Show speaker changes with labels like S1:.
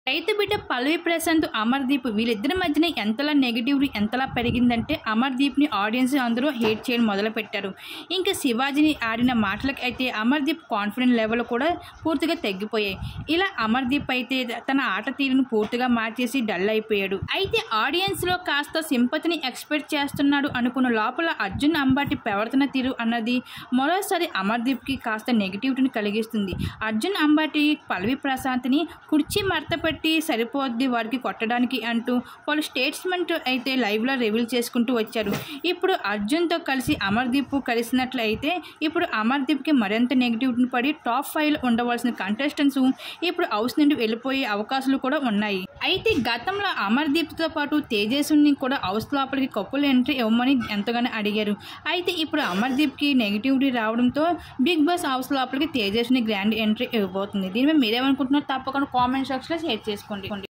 S1: రైతు బిడ్డ పల్లవి ప్రశాంత్ అమర్దీప్ వీళ్ళిద్దరి మధ్యన ఎంతలా నెగిటివ్ ఎంతలా పెరిగిందంటే అమర్దీప్ని ఆడియన్స్ అందరూ హేట్ చేయడం మొదలుపెట్టారు ఇంకా శివాజీని ఆడిన మాటలకు అయితే అమర్దీప్ కాన్ఫిడెంట్ లెవెల్ కూడా పూర్తిగా తగ్గిపోయాయి ఇలా అమర్దీప్ అయితే తన ఆట తీరును పూర్తిగా మార్చేసి డల్ అయిపోయాడు అయితే ఆడియన్స్లో కాస్త సింపతిని ఎక్స్పెక్ట్ చేస్తున్నాడు అనుకున్న లోపల అర్జున్ అంబాటి ప్రవర్తన తీరు అన్నది మరోసారి అమర్దీప్కి కాస్త నెగిటివిటీని కలిగిస్తుంది అర్జున్ అంబాటి పల్లవి ప్రశాంత్ని కుర్చీ మడత పెట్టి సరిపోద్ది వారికి కొట్టడానికి అంటూ పలు స్టేట్స్మెంట్ అయితే లైవ్లో రివీల్ చేసుకుంటూ వచ్చారు ఇప్పుడు అర్జున్తో కలిసి అమర్దీప్ కలిసినట్లు అయితే ఇప్పుడు అమర్దీప్కి మరింత నెగిటివిటీని పడి టాప్ ఫైవ్లో ఉండవలసిన కంటెస్టెంట్స్ ఇప్పుడు హౌస్ నుండి వెళ్ళిపోయే అవకాశాలు కూడా ఉన్నాయి అయితే గతంలో అమర్దీప్తో పాటు తేజస్విని కూడా హౌస్ లోపలికి కప్పులు ఎంట్రీ ఇవ్వమని ఎంతగానో అడిగారు అయితే ఇప్పుడు అమర్దీప్కి నెగిటివిటీ రావడంతో బిగ్ బాస్ హౌస్ లోపలికి తేజస్విని గ్రాండ్ ఎంట్రీ ఇవ్వబోతుంది దీని మీద మీరేమనుకుంటున్నారో తప్పకుండా కామెంట్ సెక్షన్లో షేర్ చేసుకోండి